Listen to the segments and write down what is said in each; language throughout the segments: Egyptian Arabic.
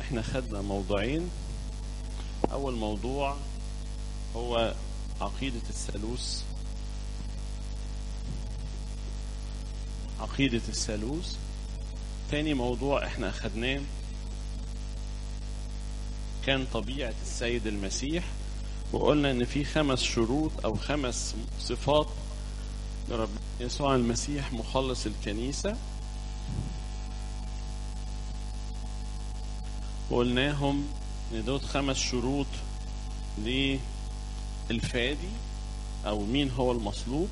احنا خدنا موضوعين اول موضوع هو عقيدة الثالوث عقيدة الثالوث تاني موضوع احنا اخدناه كان طبيعة السيد المسيح وقلنا ان في خمس شروط او خمس صفات لرب يسوع المسيح مخلص الكنيسة وقلناهم ان دول خمس شروط للفادي او مين هو المصلوب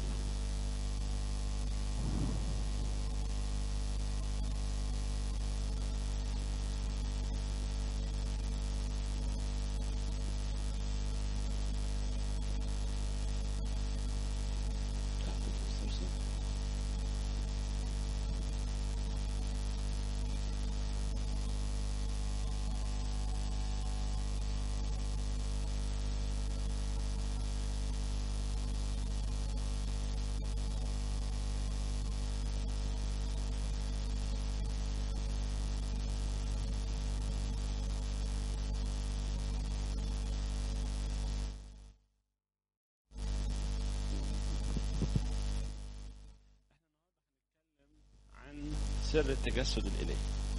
عن سر التجسد الإلهي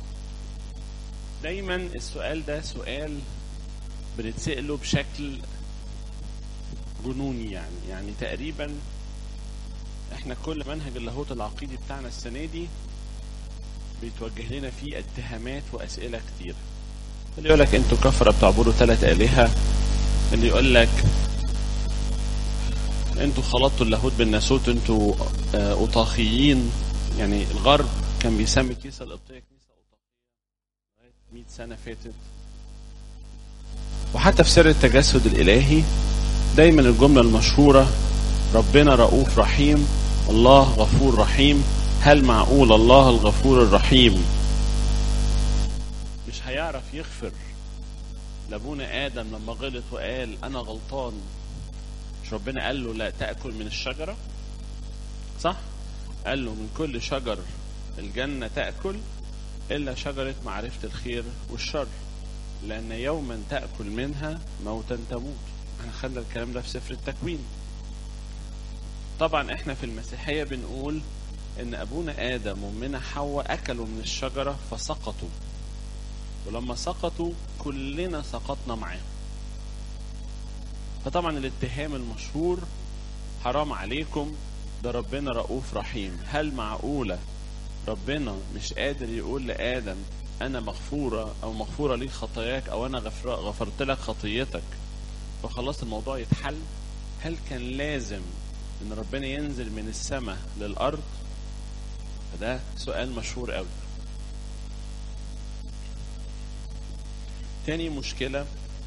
دايما السؤال ده سؤال بنتسأله بشكل جنوني يعني يعني تقريبا احنا كل منهج اللاهوت العقيدي بتاعنا السنة دي بيتوجه لنا فيه اتهامات وأسئلة كتير اللي يقول لك انتوا كفرة بتعبدوا ثلاث آلهة اللي يقول لك انتوا خلطتوا اللاهوت بالناسوت انتوا آه، اوطاخيين يعني الغرب كان بيسمي الكنيسه القبطيه كنيسه اوطاخيه لغايه 100 سنه فاتت وحتى في سر التجسد الالهي دايما الجمله المشهوره ربنا رؤوف رحيم الله غفور رحيم هل معقول الله الغفور الرحيم مش هيعرف يغفر لابونا ادم لما غلط وقال انا غلطان مش ربنا قال له لا تاكل من الشجره صح قال له من كل شجر الجنه تاكل الا شجره معرفه الخير والشر لان يوما تاكل منها موتا تموت احنا خدنا الكلام ده في سفر التكوين طبعا احنا في المسيحيه بنقول ان ابونا ادم وامنا حواء اكلوا من الشجره فسقطوا ولما سقطوا كلنا سقطنا معاهم فطبعا الاتهام المشهور حرام عليكم ده ربنا رؤوف رحيم هل معقولة ربنا مش قادر يقول لآدم أنا مغفورة أو مغفورة ليك خطاياك أو أنا غفر غفرت لك خطيتك فخلاص الموضوع يتحل هل كان لازم إن ربنا ينزل من السماء للأرض فده سؤال مشهور قوي تاني مشكلة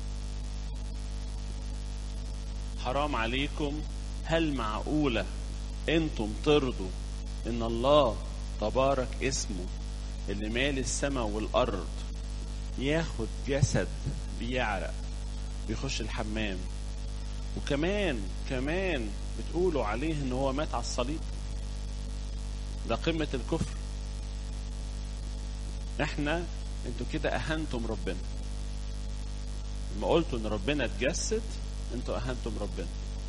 حرام عليكم هل معقولة انتم ترضوا ان الله تبارك اسمه اللي مال السماء والارض ياخد جسد بيعرق بيخش الحمام وكمان كمان بتقولوا عليه ان هو مات على الصليب ده قمة الكفر احنا انتوا كده اهنتم ربنا لما قلتوا ان ربنا اتجسد انتوا اهنتم ربنا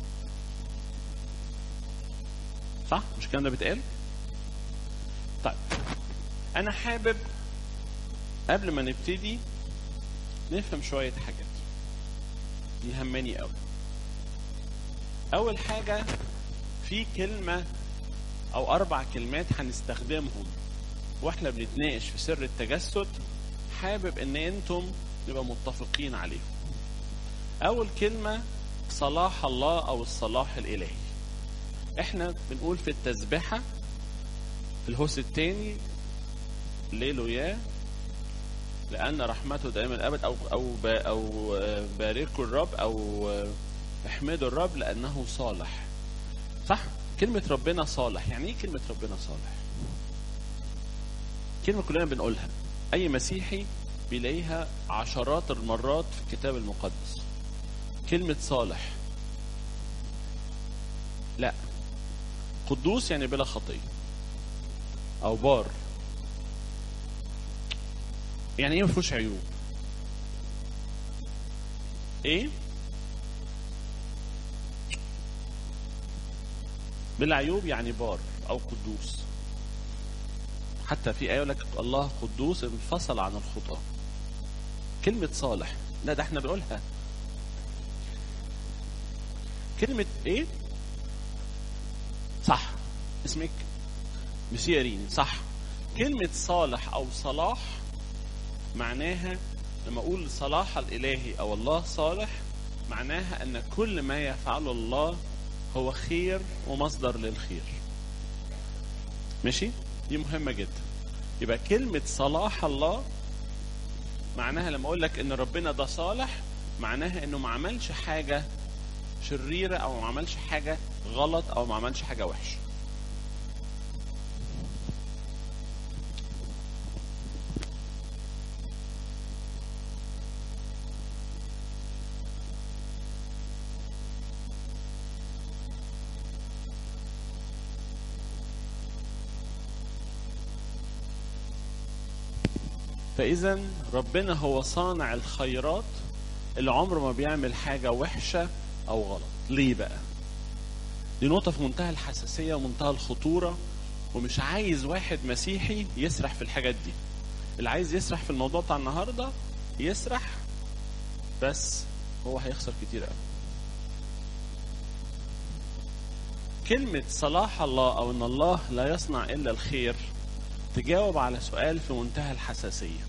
صح مش الكلام ده بيتقال طيب انا حابب قبل ما نبتدي نفهم شويه حاجات يهمني قوي اول حاجه في كلمه او اربع كلمات هنستخدمهم واحنا بنتناقش في سر التجسد حابب ان انتم نبقى متفقين عليهم اول كلمه صلاح الله او الصلاح الالهي احنا بنقول في التسبحة في الهوس الثاني ليلويا لأن رحمته دائما الأبد أو أو أو باركوا الرب أو احمدوا الرب لأنه صالح صح كلمة ربنا صالح يعني إيه كلمة ربنا صالح كلمة كلنا بنقولها أي مسيحي بيلاقيها عشرات المرات في الكتاب المقدس كلمة صالح لا قدوس يعني بلا خطية أو بار يعني إيه ما فيهوش عيوب ايه بلا عيوب يعني بار او قدوس حتى في آية يقول لك الله قدوس انفصل عن الخطاة كلمة صالح لا ده احنا بنقولها كلمة ايه صح اسمك مسيرين صح كلمة صالح أو صلاح معناها لما أقول صلاح الإلهي أو الله صالح معناها أن كل ما يفعله الله هو خير ومصدر للخير ماشي دي مهمة جدا يبقى كلمة صلاح الله معناها لما أقول لك إن ربنا ده صالح معناها إنه ما عملش حاجة شريرة أو ما عملش حاجة غلط أو ما عملش حاجة وحشة فإذا ربنا هو صانع الخيرات اللي عمره ما بيعمل حاجة وحشة أو غلط ليه بقى دي نقطة في منتهى الحساسية ومنتهى الخطورة ومش عايز واحد مسيحي يسرح في الحاجات دي اللي عايز يسرح في الموضوع بتاع النهاردة يسرح بس هو هيخسر كتير قوي كلمة صلاح الله أو إن الله لا يصنع إلا الخير تجاوب على سؤال في منتهى الحساسية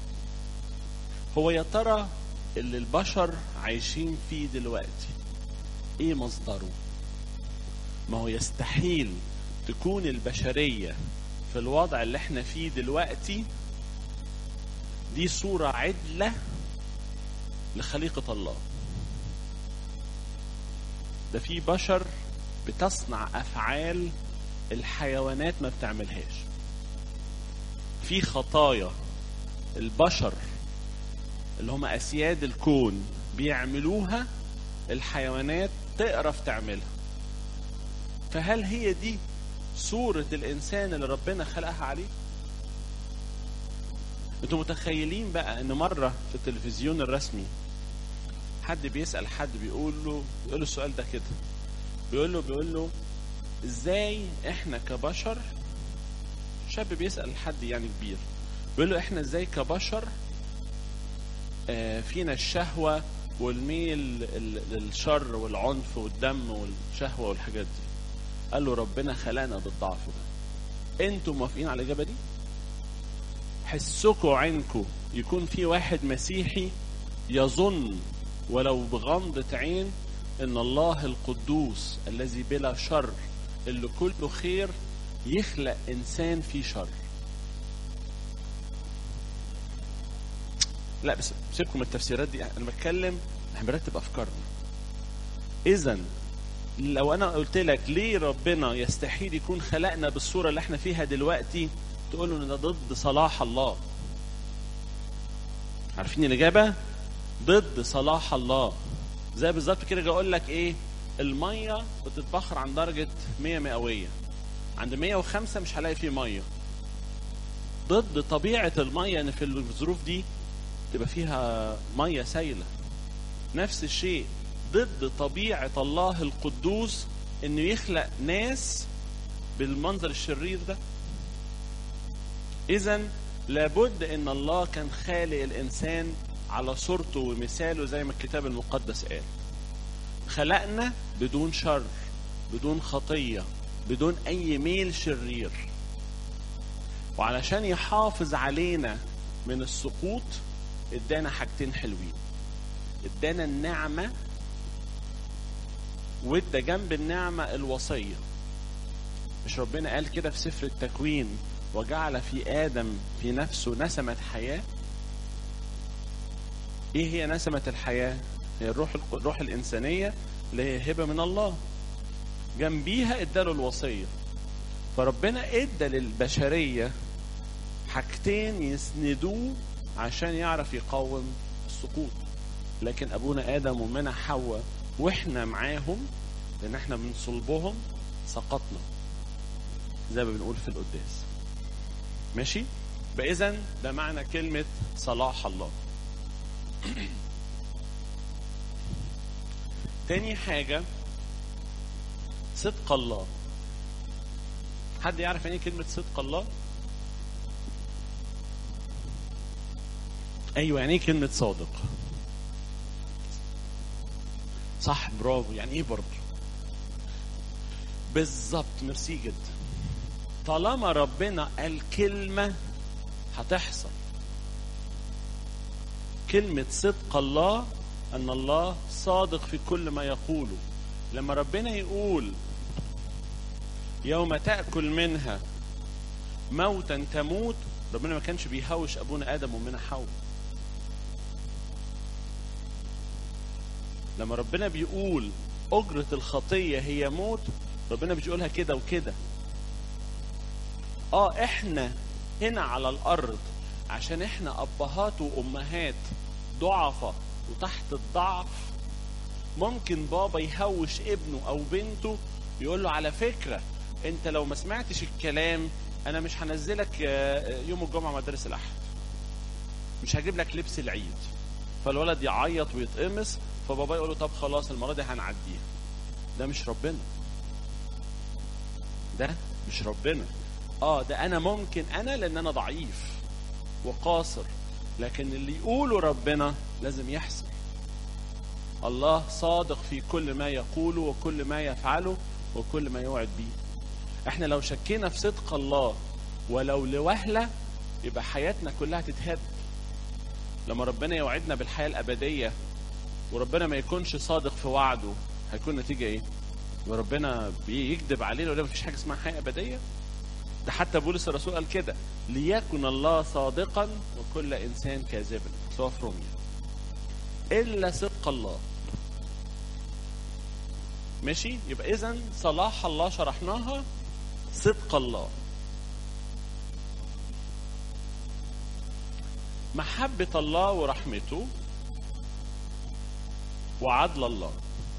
هو يا ترى اللي البشر عايشين فيه دلوقتي ايه مصدره ما هو يستحيل تكون البشرية في الوضع اللي احنا فيه دلوقتي دي صورة عدلة لخليقة الله ده في بشر بتصنع أفعال الحيوانات ما بتعملهاش في خطايا البشر اللي هم أسياد الكون بيعملوها الحيوانات تقرف تعملها فهل هي دي صورة الإنسان اللي ربنا خلقها عليه؟ انتوا متخيلين بقى ان مرة في التلفزيون الرسمي حد بيسأل حد بيقول له بيقول له السؤال ده كده بيقول له بيقول له ازاي احنا كبشر شاب بيسأل حد يعني كبير بيقول له احنا ازاي كبشر آه، فينا الشهوة والميل للشر والعنف والدم والشهوة والحاجات دي قال له ربنا خلقنا بالضعف ده انتوا موافقين على الإجابة دي حسكوا عينكم يكون في واحد مسيحي يظن ولو بغمضة عين ان الله القدوس الذي بلا شر اللي كله خير يخلق انسان فيه شر لا بس سيبكم من التفسيرات دي انا بتكلم احنا بنرتب افكارنا اذا لو انا قلت لك ليه ربنا يستحيل يكون خلقنا بالصوره اللي احنا فيها دلوقتي تقول له ان ده ضد صلاح الله عارفين الاجابه ضد صلاح الله زي بالظبط كده اجي اقول لك ايه الميه بتتبخر عن درجه 100 مئويه عند 105 مش هلاقي فيه ميه ضد طبيعه الميه ان في الظروف دي تبقى فيها ميه سايله نفس الشيء ضد طبيعه الله القدوس انه يخلق ناس بالمنظر الشرير ده اذا لابد ان الله كان خالق الانسان على صورته ومثاله زي ما الكتاب المقدس قال خلقنا بدون شر بدون خطيه بدون اي ميل شرير وعلشان يحافظ علينا من السقوط ادانا حاجتين حلوين ادانا النعمه وادى جنب النعمه الوصيه مش ربنا قال كده في سفر التكوين وجعل في ادم في نفسه نسمه حياه ايه هي نسمه الحياه هي الروح الروح الانسانيه اللي هي هبه من الله جنبيها اداله الوصيه فربنا ادى للبشريه حاجتين يسندوه عشان يعرف يقاوم السقوط لكن ابونا ادم ومنا حواء واحنا معاهم لان احنا من صلبهم سقطنا زي ما بنقول في القداس ماشي فاذا ده معنى كلمه صلاح الله تاني حاجة صدق الله حد يعرف يعني إيه كلمة صدق الله؟ أيوة يعني إيه كلمة صادق؟ صح برافو يعني إيه برضه؟ بالظبط ميرسي جدا طالما ربنا قال كلمة هتحصل كلمة صدق الله أن الله صادق في كل ما يقوله لما ربنا يقول يوم تأكل منها موتا تموت ربنا ما كانش بيهوش أبونا آدم ومنا حواء لما ربنا بيقول أجرة الخطية هي موت ربنا مش بيقولها كده وكده اه احنا هنا على الارض عشان احنا ابهات وامهات ضعفة وتحت الضعف ممكن بابا يهوش ابنه او بنته يقول له على فكرة انت لو ما سمعتش الكلام انا مش هنزلك آه، يوم الجمعة مدارس الاحد مش هجيب لك لبس العيد فالولد يعيط ويتقمص فبابا يقول له طب خلاص المرة دي هنعديها ده مش ربنا ده مش ربنا اه ده انا ممكن انا لان انا ضعيف وقاصر لكن اللي يقوله ربنا لازم يحصل الله صادق في كل ما يقوله وكل ما يفعله وكل ما يوعد به احنا لو شكينا في صدق الله ولو لوهلة يبقى حياتنا كلها تتهد لما ربنا يوعدنا بالحياة الأبدية وربنا ما يكونش صادق في وعده هيكون نتيجة ايه؟ وربنا بيكذب علينا ولا مفيش حاجة اسمها حياة أبدية ده حتى بولس الرسول قال كده ليكن الله صادقا وكل انسان كاذبا سواء في روميا الا صدق الله ماشي يبقى اذا صلاح الله شرحناها صدق الله محبة الله ورحمته وعدل الله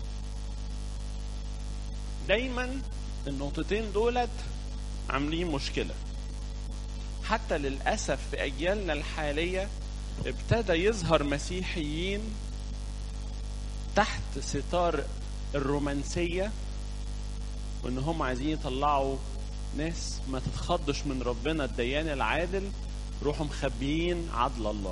دايما النقطتين دولت عاملين مشكلة حتى للأسف في أجيالنا الحالية ابتدى يظهر مسيحيين تحت ستار الرومانسية وإن هم عايزين يطلعوا ناس ما تتخضش من ربنا الديان العادل روحوا مخبيين عدل الله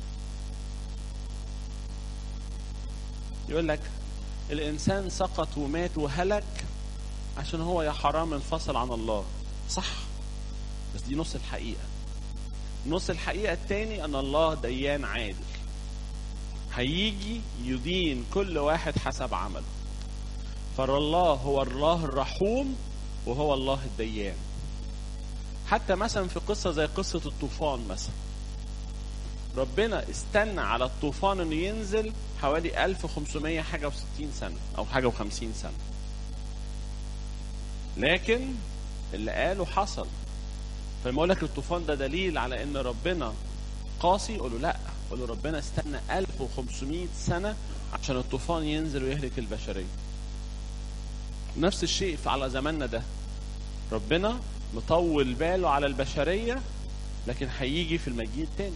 يقول لك الإنسان سقط ومات وهلك عشان هو يا حرام انفصل عن الله صح بس دي نص الحقيقة نص الحقيقة التاني أن الله ديان عادل هيجي يدين كل واحد حسب عمله فالله هو الله الرحوم وهو الله الديان حتى مثلا في قصة زي قصة الطوفان مثلا ربنا استنى على الطوفان انه ينزل حوالي 1500 حاجة و60 سنة او حاجة و50 سنة لكن اللي قاله حصل فلما اقول لك الطوفان ده دليل على ان ربنا قاسي قول له لا قول له ربنا استنى 1500 سنة عشان الطوفان ينزل ويهلك البشرية نفس الشيء على زماننا ده ربنا مطول باله على البشرية لكن هيجي في المجيء التاني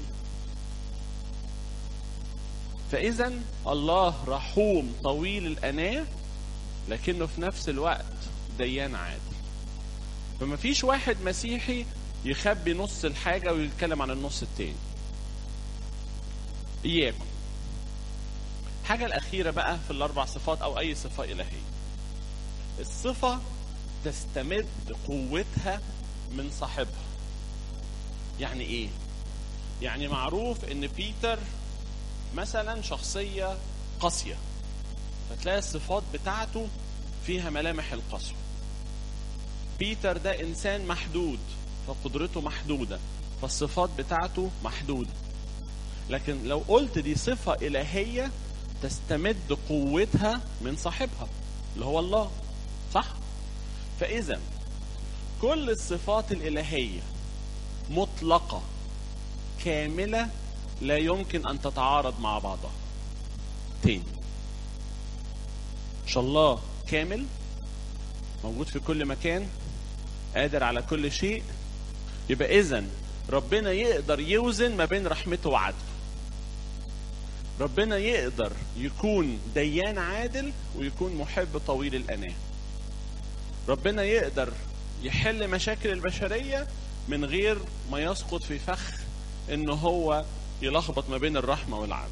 فإذا الله رحوم طويل الأناة لكنه في نفس الوقت ديان عادل فما فيش واحد مسيحي يخبي نص الحاجة ويتكلم عن النص التاني إياكم الحاجة الأخيرة بقى في الأربع صفات أو أي صفة إلهية الصفة تستمد قوتها من صاحبها يعني إيه؟ يعني معروف إن بيتر مثلا شخصية قاسية فتلاقي الصفات بتاعته فيها ملامح القسوة بيتر ده إنسان محدود فقدرته محدودة فالصفات بتاعته محدودة لكن لو قلت دي صفة إلهية تستمد قوتها من صاحبها اللي هو الله صح؟ فإذا كل الصفات الإلهية مطلقة كاملة لا يمكن أن تتعارض مع بعضها تاني إن الله كامل موجود في كل مكان قادر على كل شيء يبقى إذا ربنا يقدر يوزن ما بين رحمته وعدله ربنا يقدر يكون ديان عادل ويكون محب طويل الأناة ربنا يقدر يحل مشاكل البشرية من غير ما يسقط في فخ ان هو يلخبط ما بين الرحمة والعدل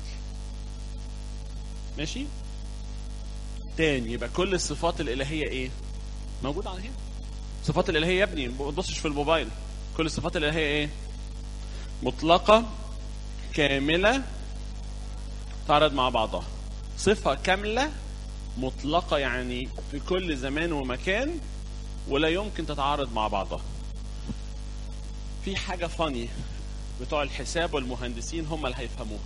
ماشي تاني يبقى كل الصفات الإلهية ايه موجودة على هنا الصفات الإلهية يا ابني ما تبصش في الموبايل كل الصفات الإلهية ايه مطلقة كاملة تعرض مع بعضها صفة كاملة مطلقة يعني في كل زمان ومكان ولا يمكن تتعارض مع بعضها في حاجة فاني بتوع الحساب والمهندسين هم اللي هيفهموها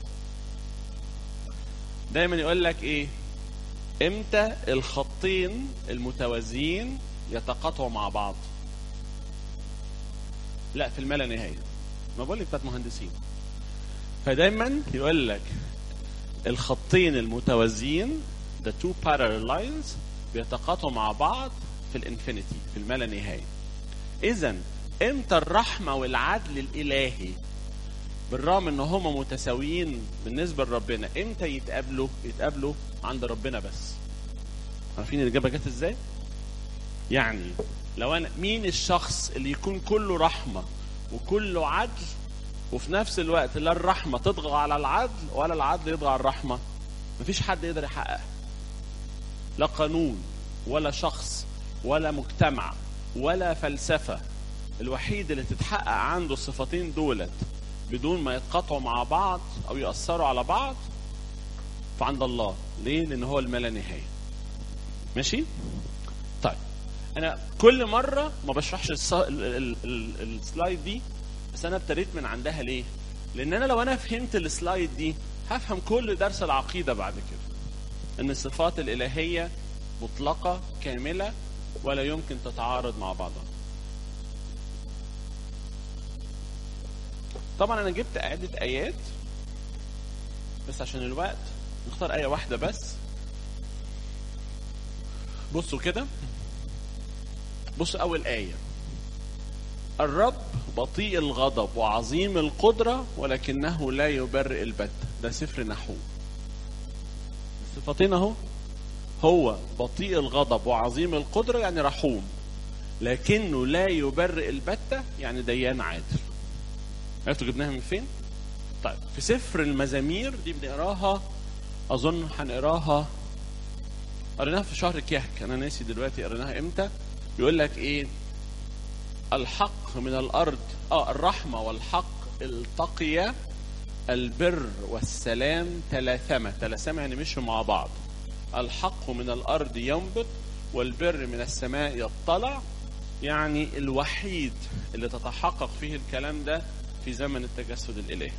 دايما يقول لك ايه امتى الخطين المتوازيين يتقاطعوا مع بعض لا في الملا نهايه ما بقول لك بتاعت مهندسين فدايما يقول لك الخطين المتوازيين the two parallel lines بيتقاطعوا مع بعض في الانفينيتي في الملا نهايه اذا امتى الرحمه والعدل الالهي بالرغم ان هما متساويين بالنسبه لربنا امتى يتقابلوا يتقابلوا عند ربنا بس عارفين الاجابه جت ازاي يعني لو انا مين الشخص اللي يكون كله رحمه وكله عدل وفي نفس الوقت لا الرحمه تطغى على العدل ولا العدل يطغى على الرحمه مفيش حد يقدر يحققها لا قانون ولا شخص ولا مجتمع ولا فلسفه الوحيد اللي تتحقق عنده الصفتين دولت بدون ما يتقاطعوا مع بعض او ياثروا على بعض فعند الله ليه لان هو الملا نهايه ماشي طيب انا كل مره ما بشرحش الص- ال- ال- ال- السلايد دي بس انا ابتديت من عندها ليه لان انا لو انا فهمت السلايد دي هفهم كل درس العقيده بعد كده ان الصفات الالهيه مطلقه كامله ولا يمكن تتعارض مع بعضها طبعا انا جبت عده ايات بس عشان الوقت نختار ايه واحده بس بصوا كده بصوا اول ايه الرب بطيء الغضب وعظيم القدرة ولكنه لا يبرئ البت ده سفر نحو الصفتين اهو هو بطيء الغضب وعظيم القدرة يعني رحوم لكنه لا يبرئ البتة يعني ديان عادل عرفتوا جبناها من فين؟ طيب في سفر المزامير دي بنقراها اظن هنقراها قريناها في شهر كهك انا ناسي دلوقتي قريناها امتى بيقول لك ايه الحق من الارض اه الرحمه والحق التقيا البر والسلام تلاثما تلاثما يعني مشوا مع بعض الحق من الارض ينبت والبر من السماء يطلع يعني الوحيد اللي تتحقق فيه الكلام ده في زمن التجسد الالهي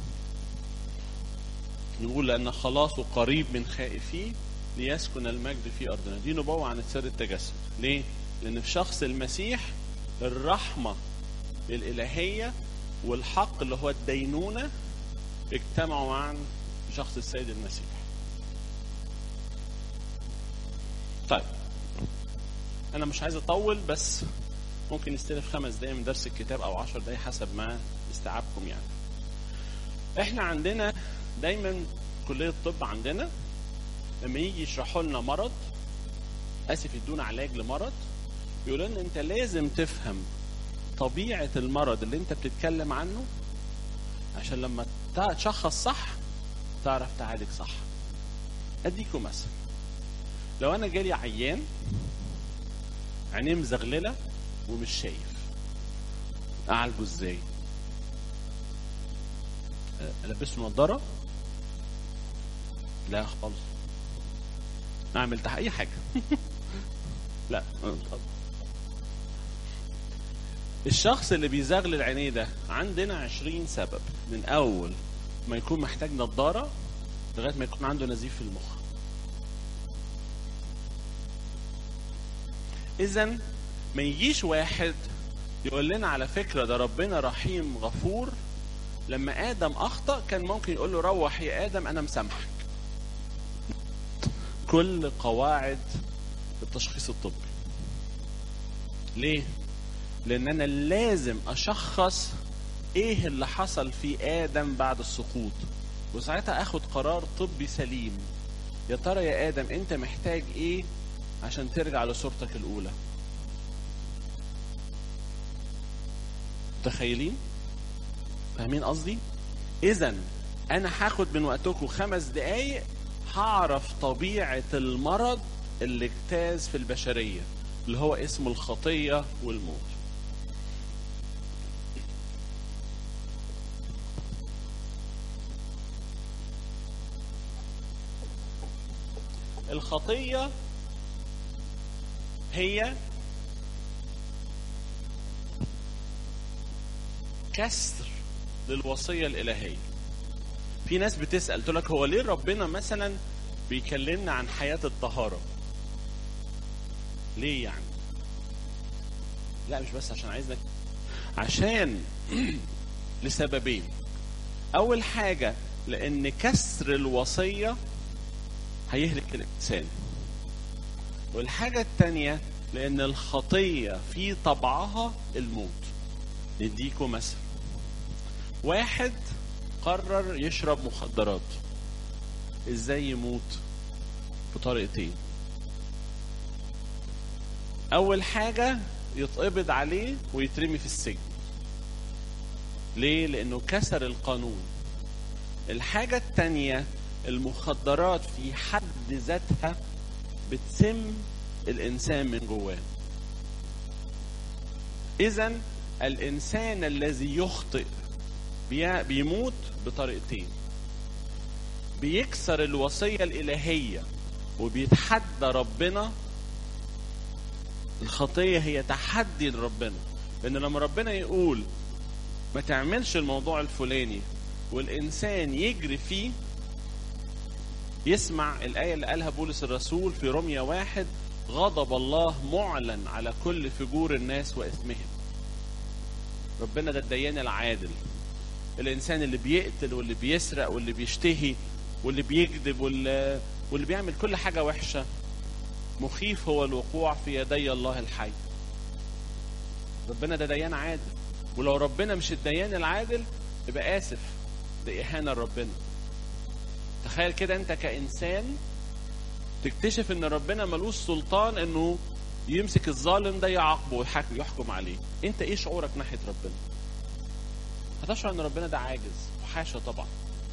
نقول لان خلاصه قريب من خائفيه ليسكن المجد في ارضنا دي نبوه عن سر التجسد ليه لان في شخص المسيح الرحمه الالهيه والحق اللي هو الدينونه اجتمعوا معا في شخص السيد المسيح طيب انا مش عايز اطول بس ممكن نستلف خمس دقايق من درس الكتاب او عشر دقايق حسب ما استيعابكم يعني احنا عندنا دايما كلية الطب عندنا لما يجي يشرحوا لنا مرض اسف يدونا علاج لمرض يقولوا لنا انت لازم تفهم طبيعة المرض اللي انت بتتكلم عنه عشان لما تع- تشخص صح تعرف تعالج صح اديكم مثل لو انا جالي عيان عينيه مزغلله ومش شايف اعالجه ازاي أه، البسه نضاره لا خالص اعمل تحت اي حاجه لا أه، اتفضل. الشخص اللي بيزغلل عينيه ده عندنا عشرين سبب من اول ما يكون محتاج نضاره لغايه ما يكون عنده نزيف في المخ اذا ما يجيش واحد يقول لنا على فكره ده ربنا رحيم غفور لما ادم اخطا كان ممكن يقول له روح يا ادم انا مسامحك كل قواعد التشخيص الطبي ليه لان انا لازم اشخص ايه اللي حصل في ادم بعد السقوط وساعتها اخد قرار طبي سليم يا ترى يا ادم انت محتاج ايه عشان ترجع لصورتك الاولى متخيلين فاهمين قصدي اذا انا هاخد من وقتكم خمس دقايق هعرف طبيعه المرض اللي اجتاز في البشريه اللي هو اسمه الخطيه والموت الخطيه هي كسر للوصيه الالهيه في ناس بتسال تقول لك هو ليه ربنا مثلا بيكلمنا عن حياه الطهاره ليه يعني لا مش بس عشان عايزك عشان لسببين اول حاجه لان كسر الوصيه هيهلك الانسان والحاجه الثانيه لان الخطيه في طبعها الموت نديكم مثل واحد قرر يشرب مخدرات ازاي يموت بطريقتين اول حاجه يتقبض عليه ويترمي في السجن ليه لانه كسر القانون الحاجه التانيه المخدرات في حد ذاتها بتسم الانسان من جواه اذا الانسان الذي يخطئ بي- بيموت بطريقتين بيكسر الوصيه الالهيه وبيتحدى ربنا الخطيه هي تحدي لربنا لان لما ربنا يقول ما تعملش الموضوع الفلاني والانسان يجري فيه يسمع الآية اللي قالها بولس الرسول في روميا واحد غضب الله معلن على كل فجور الناس وإثمهم ربنا ده الديان العادل الإنسان اللي بيقتل واللي بيسرق واللي بيشتهي واللي بيكذب واللي, واللي بيعمل كل حاجة وحشة مخيف هو الوقوع في يدي الله الحي ربنا ده ديان عادل ولو ربنا مش الديان العادل يبقى آسف ده إهانة لربنا تخيل كده انت كانسان تكتشف ان ربنا ملوش سلطان انه يمسك الظالم ده يعاقبه ويحك- يحكم عليه انت ايه شعورك ناحيه ربنا هتشعر ان ربنا ده عاجز وحاشا طبعا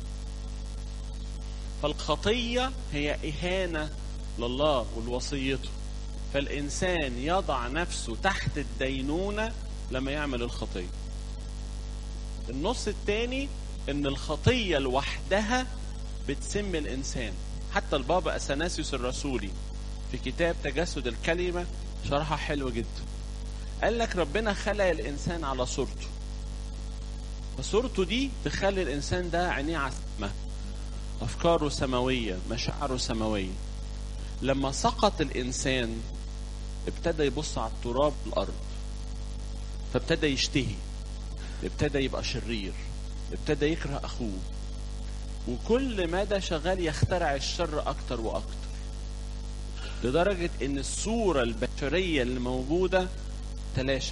فالخطيه هي اهانه لله ولوصيته فالانسان يضع نفسه تحت الدينونه لما يعمل الخطيه النص الثاني ان الخطيه لوحدها بتسم الانسان حتى البابا اثناسيوس الرسولي في كتاب تجسد الكلمه شرحها حلو جدا قال لك ربنا خلق الانسان على صورته فصورته دي تخلي الانسان ده عينيه على السماء افكاره سماويه مشاعره سماويه لما سقط الانسان ابتدى يبص على التراب الارض فابتدى يشتهي ابتدى يبقى شرير ابتدى يكره اخوه وكل مدى شغال يخترع الشر اكتر واكتر لدرجة ان الصورة البشرية اللي موجودة تلاشت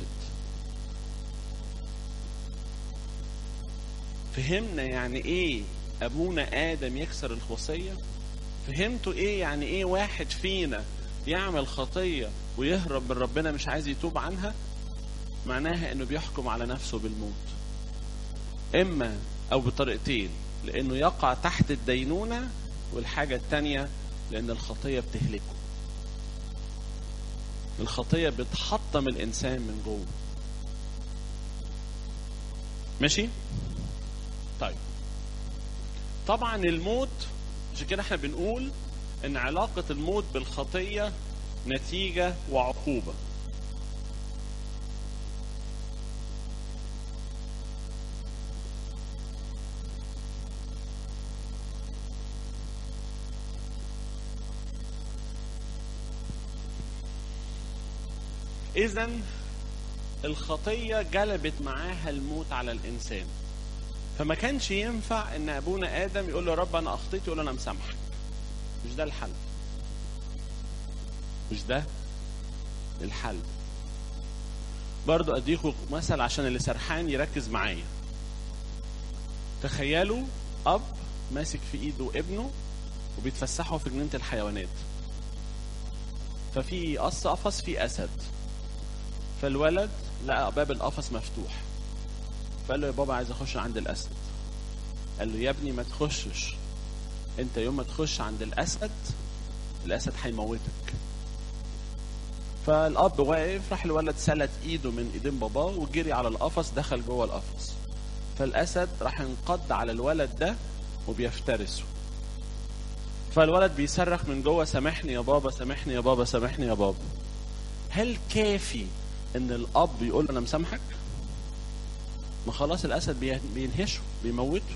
فهمنا يعني ايه ابونا ادم يكسر الوصية فهمتوا ايه يعني ايه واحد فينا يعمل خطية ويهرب من ربنا مش عايز يتوب عنها معناها انه بيحكم على نفسه بالموت اما او بطريقتين لانه يقع تحت الدينونه والحاجه الثانيه لان الخطيه بتهلكه الخطيه بتحطم الانسان من جوه ماشي طيب طبعا الموت عشان كده احنا بنقول ان علاقه الموت بالخطيه نتيجه وعقوبه اذا الخطيه جلبت معاها الموت على الانسان فما كانش ينفع ان ابونا ادم يقول له يا رب انا اخطيت يقول له انا مسامحك مش ده الحل مش ده الحل برضو اديكم مثل عشان اللي سرحان يركز معايا تخيلوا اب ماسك في ايده ابنه وبيتفسحوا في جنينه الحيوانات ففي قص قفص في اسد فالولد لقى باب القفص مفتوح فقال له يا بابا عايز اخش عند الاسد قال له يا ابني ما تخشش انت يوم ما تخش عند الاسد الاسد هيموتك فالاب واقف راح الولد سلت ايده من ايدين باباه وجري على القفص دخل جوه القفص فالاسد راح انقض على الولد ده وبيفترسه فالولد بيصرخ من جوه سامحني يا بابا سامحني يا بابا سامحني يا بابا هل كافي ان الاب يقول له انا مسامحك ما خلاص الاسد بي- بينهشه بيموته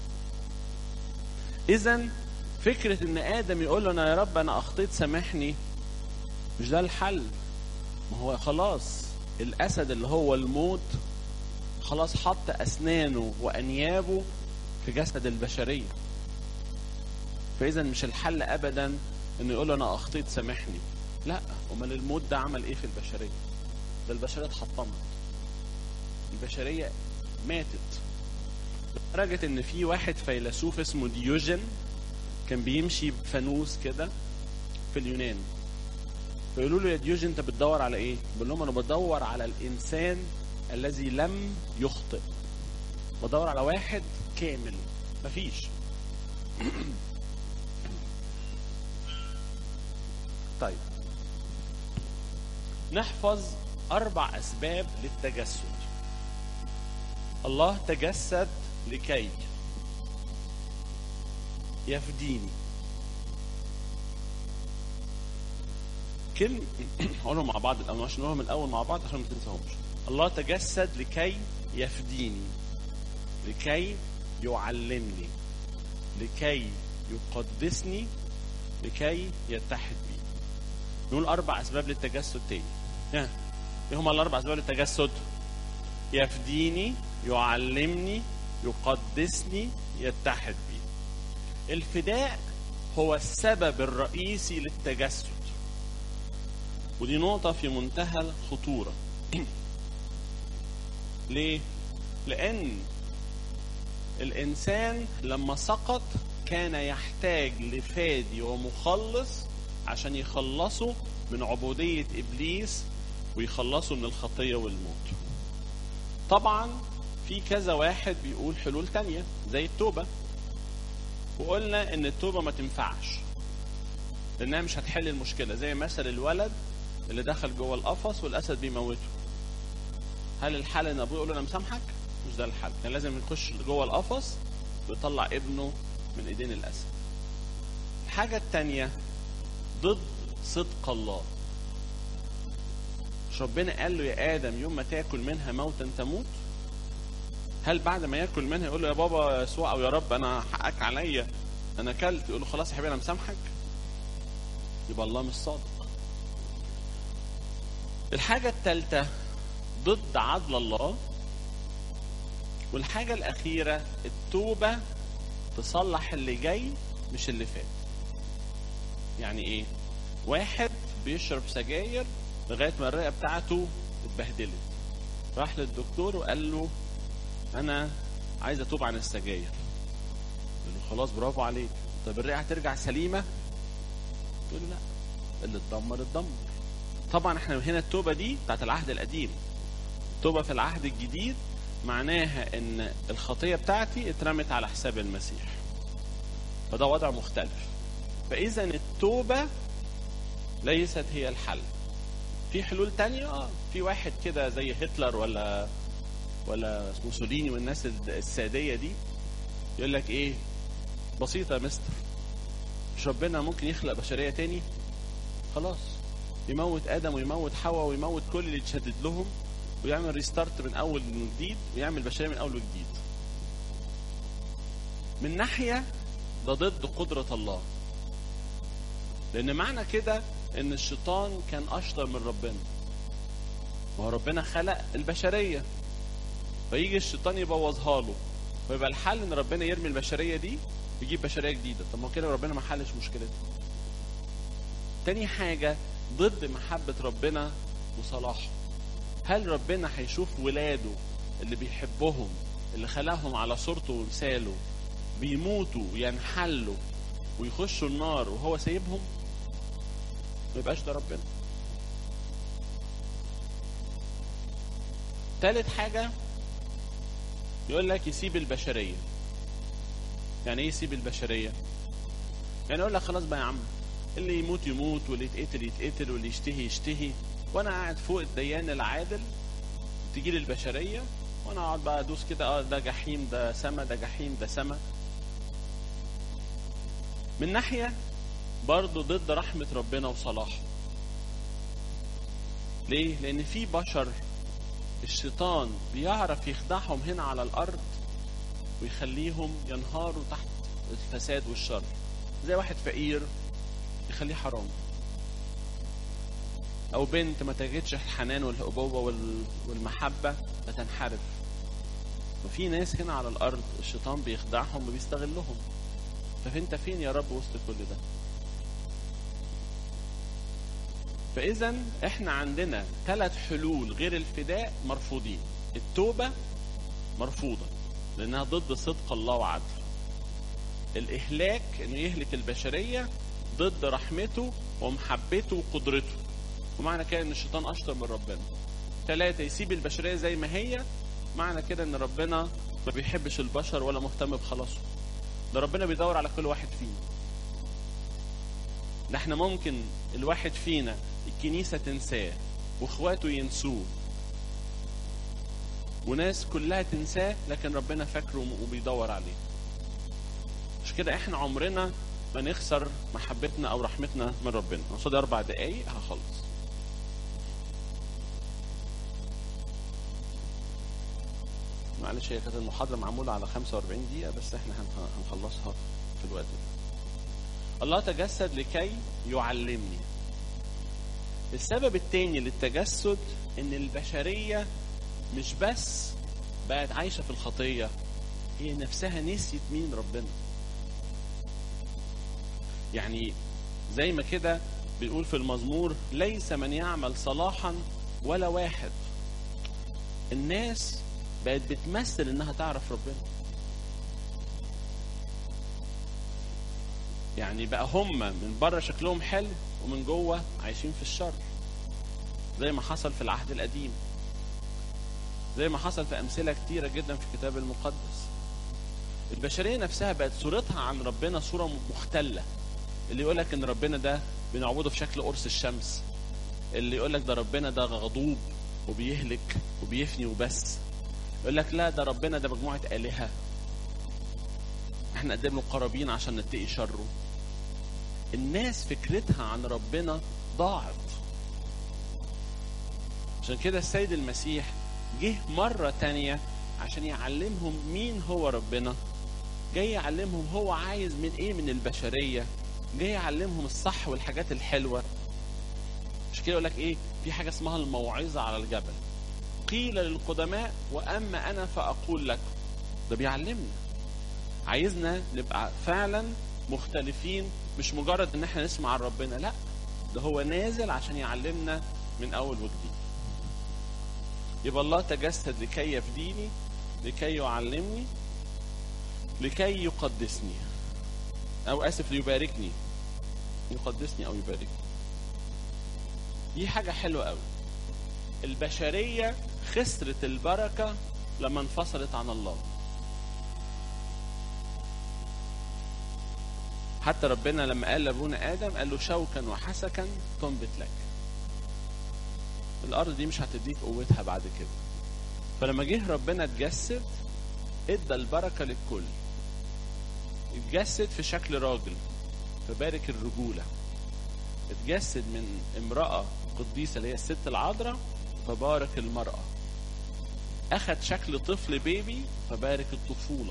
اذا فكره ان ادم يقول له انا يا رب انا اخطيت سامحني مش ده الحل ما هو خلاص الاسد اللي هو الموت خلاص حط اسنانه وانيابه في جسد البشريه فاذا مش الحل ابدا انه يقول له انا اخطيت سامحني لا امال الموت ده عمل ايه في البشريه ده البشريه اتحطمت البشريه ماتت لدرجه ان في واحد فيلسوف اسمه ديوجن كان بيمشي بفانوس كده في اليونان فيقولوا له يا ديوجن انت بتدور على ايه؟ بيقول لهم انا بدور على الانسان الذي لم يخطئ بدور على واحد كامل مفيش طيب نحفظ اربع اسباب للتجسد الله تجسد لكي يفديني كلمة هقولهم مع بعض الأول عشان نقولهم الأول مع بعض عشان ما تنساهمش الله تجسد لكي يفديني لكي يعلمني لكي يقدسني لكي يتحد بي نقول أربع أسباب للتجسد تاني ها إيه هما الأربع أسباب للتجسد يفديني يعلمني يقدسني يتحد بي الفداء هو السبب الرئيسي للتجسد ودي نقطة في منتهى الخطورة ليه؟ لأن الإنسان لما سقط كان يحتاج لفادي ومخلص عشان يخلصه من عبودية إبليس ويخلصه من الخطية والموت طبعا في كذا واحد بيقول حلول تانية زي التوبة وقلنا ان التوبة ما تنفعش لانها مش هتحل المشكلة زي مثل الولد اللي دخل جوه القفص والاسد بيموته هل الحل ان ابوه يقول له انا مسامحك مش ده الحل كان لازم يخش جوه القفص ويطلع ابنه من ايدين الاسد الحاجة التانية ضد صدق الله مش ربنا قال له يا ادم يوم ما تاكل منها موتا تموت هل بعد ما ياكل منها يقول له يا بابا يسوع او يا رب انا حقك عليا انا اكلت يقول له خلاص يا حبيبي انا مسامحك يبقى الله مش صادق الحاجة الثالثة ضد عدل الله والحاجة الأخيرة التوبة تصلح اللي جاي مش اللي فات يعني إيه؟ واحد بيشرب سجاير لغاية ما الرئة بتاعته اتبهدلت راح للدكتور وقال له أنا عايز أتوب عن السجاير قال له خلاص برافو عليك طب الرئة هترجع سليمة؟ تقول له لا اللي اتدمر اتدمر طبعا احنا هنا التوبه دي بتاعت العهد القديم التوبه في العهد الجديد معناها ان الخطيه بتاعتي اترمت على حساب المسيح فده وضع مختلف فاذا التوبه ليست هي الحل في حلول تانية اه في واحد كده زي هتلر ولا ولا موسوليني والناس الساديه دي يقول لك ايه بسيطه يا مستر مش ربنا ممكن يخلق بشريه تاني خلاص يموت ادم ويموت حواء ويموت كل اللي اتشدد لهم ويعمل ريستارت من اول وجديد ويعمل بشريه من اول وجديد من ناحيه ده ضد قدره الله لان معنى كده ان الشيطان كان اشطر من ربنا ما هو ربنا خلق البشريه فيجي الشيطان يبوظها له ويبقى الحل ان ربنا يرمي البشريه دي ويجيب بشريه جديده طب ما هو كده ربنا ما حلش مشكلتها تاني حاجه ضد محبة ربنا وصلاحه هل ربنا هيشوف ولاده اللي بيحبهم اللي خلقهم على صورته ومثاله بيموتوا وينحلوا ويخشوا النار وهو سايبهم ما يبقاش ده ربنا تالت حاجة يقول لك يسيب البشرية يعني ايه يسيب البشرية يعني يقول لك خلاص بقى يا عم اللي يموت يموت واللي يتقتل يتقتل واللي يشتهي يشتهي وانا قاعد فوق الديان العادل تجي لي البشرية وانا اقعد بقى ادوس كده اه ده جحيم ده سما ده جحيم ده سما من ناحية برضه ضد رحمة ربنا وصلاحه ليه؟ لأن في بشر الشيطان بيعرف يخدعهم هنا على الأرض ويخليهم ينهاروا تحت الفساد والشر زي واحد فقير يخليه حرام أو بنت ما تجدش الحنان والأبوة وال- والمحبة فتنحرف وفي ناس هنا على الأرض الشيطان بيخدعهم وبيستغلهم فانت فين يا رب وسط كل ده فاذا احنا عندنا ثلاث حلول غير الفداء مرفوضين التوبه مرفوضه لانها ضد صدق الله وعدله الاهلاك انه يهلك البشريه ضد رحمته ومحبته وقدرته ومعنى كده ان الشيطان اشطر من ربنا ثلاثة يسيب البشرية زي ما هي معنى كده ان ربنا ما بيحبش البشر ولا مهتم بخلاصه ده ربنا بيدور على كل واحد فينا ده احنا ممكن الواحد فينا الكنيسة تنساه واخواته ينسوه وناس كلها تنساه لكن ربنا فاكره وبيدور عليه مش كده احنا عمرنا ما نخسر محبتنا او رحمتنا من ربنا قصاد اربع دقايق هخلص معلش هي كانت المحاضرة معمولة على 45 دقيقة بس احنا هن- هنخلصها في الوقت ده. الله تجسد لكي يعلمني. السبب التاني للتجسد ان البشرية مش بس بقت عايشة في الخطية هي نفسها نسيت مين ربنا. يعني زي ما كده بيقول في المزمور ليس من يعمل صلاحا ولا واحد. الناس بقت بتمثل انها تعرف ربنا يعني بقى هم من بره شكلهم حلو ومن جوه عايشين في الشر زي ما حصل في العهد القديم زي ما حصل في امثله كتيره جدا في الكتاب المقدس البشريه نفسها بقت صورتها عن ربنا صوره مختله اللي يقول لك ان ربنا ده بنعبده في شكل قرص الشمس اللي يقول لك ده ربنا ده غضوب وبيهلك وبيفني وبس يقول لك لا ده ربنا ده مجموعة آلهة احنا نقدم له قرابين عشان نتقي شره الناس فكرتها عن ربنا ضاعت عشان كده السيد المسيح جه مرة تانية عشان يعلمهم مين هو ربنا جاي يعلمهم هو عايز من ايه من البشرية جاي يعلمهم الصح والحاجات الحلوة مش كده يقول لك ايه في حاجة اسمها الموعظة على الجبل قيل للقدماء واما انا فاقول لكم ده بيعلمنا عايزنا نبقى فعلا مختلفين مش مجرد ان احنا نسمع عن ربنا لا ده هو نازل عشان يعلمنا من اول وجديد يبقى الله تجسد لكي يفديني لكي يعلمني لكي يقدسني او اسف ليباركني يقدسني او يباركني دي حاجه حلوه قوي البشريه خسرت البركه لما انفصلت عن الله حتى ربنا لما قال لابونا ادم قال له شوكا وحسكا تنبت لك الارض دي مش هتديك قوتها بعد كده فلما جه ربنا اتجسد ادى البركه للكل اتجسد في شكل راجل فبارك الرجوله اتجسد من امراه قديسه اللي هي الست العذراء فبارك المراه اخذ شكل طفل بيبي فبارك الطفوله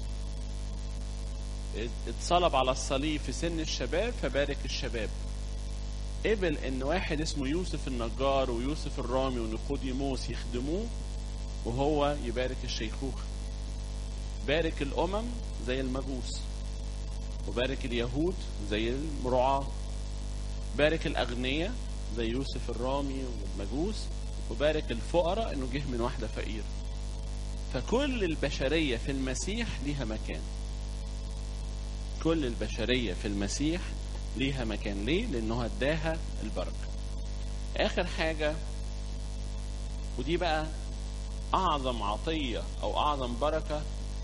اتصلب على الصليب في سن الشباب فبارك الشباب قبل ان واحد اسمه يوسف النجار ويوسف الرامي ونيقوديموس يخدموه وهو يبارك الشيخوخة بارك الامم زي المجوس وبارك اليهود زي المرعاة بارك الاغنياء زي يوسف الرامي والمجوس وبارك الفقراء انه جه من واحده فقير فكل البشريه في المسيح ليها مكان كل البشرية في المسيح ليها مكان ليه لأنه اداها البركة آخر حاجة ودي بقى أعظم عطية أو أعظم بركة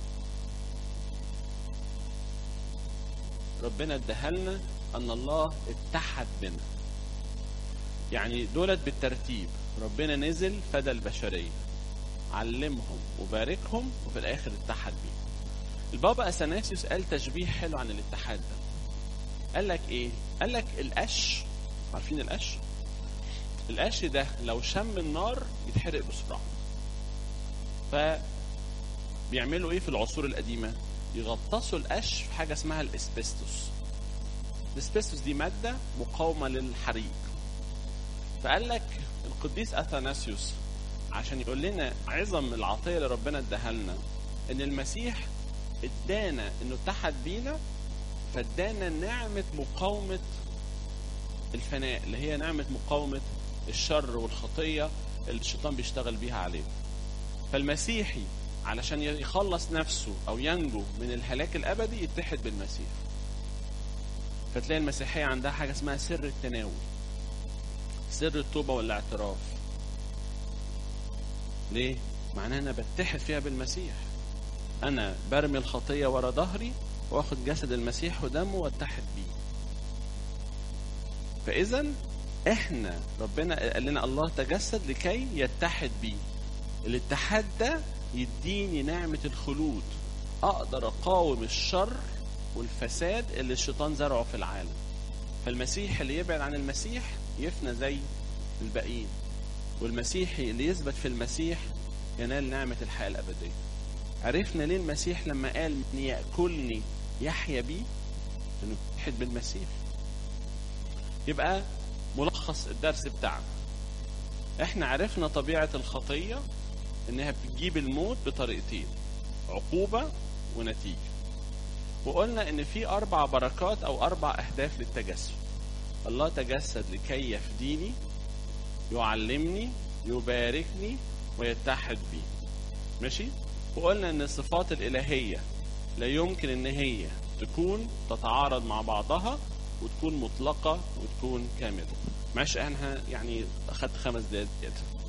ربنا اداها لنا أن الله اتحد بنا يعني دولت بالترتيب ربنا نزل فدى البشرية علمهم وباركهم وفي الآخر اتحد بيهم البابا أثناسيوس قال تشبيه حلو عن الاتحاد ده قال لك ايه قال لك القش عارفين القش القش ده لو شم النار يتحرق بسرعه ف بيعملوا ايه في العصور القديمه يغطسوا القش في حاجه اسمها الاسبستوس الاسبستوس دي ماده مقاومه للحريق فقال لك القديس اثناسيوس عشان يقول لنا عظم العطيه اللي ربنا اداها لنا ان المسيح ادانا انه اتحد بينا فادانا نعمه مقاومه الفناء اللي هي نعمه مقاومه الشر والخطيه اللي الشيطان بيشتغل بيها علينا فالمسيحي علشان يخلص نفسه او ينجو من الهلاك الابدي يتحد بالمسيح فتلاقي المسيحيه عندها حاجه اسمها سر التناول سر التوبه والاعتراف ليه معناها انا بتحد فيها بالمسيح انا برمي الخطيه ورا ظهري واخد جسد المسيح ودمه واتحد بيه فاذا احنا ربنا قال لنا الله تجسد لكي يتحد بيه الاتحاد ده يديني نعمة الخلود أقدر أقاوم الشر والفساد اللي الشيطان زرعه في العالم فالمسيح اللي يبعد عن المسيح يفنى زي الباقيين والمسيحي اللي يثبت في المسيح ينال نعمة الحياة الأبدية عرفنا ليه المسيح لما قال من يأكلني يحيا بي انه يتحد بالمسيح يبقى ملخص الدرس بتاعنا احنا عرفنا طبيعة الخطية انها بتجيب الموت بطريقتين عقوبة ونتيجة وقلنا ان في اربع بركات او اربع اهداف للتجسد الله تجسد لكي يفديني يعلمني يباركني ويتحد بي ماشي وقلنا ان الصفات الالهيه لا يمكن ان هي تكون تتعارض مع بعضها وتكون مطلقه وتكون كامله معلش احنا يعني اخدت خمس دقايق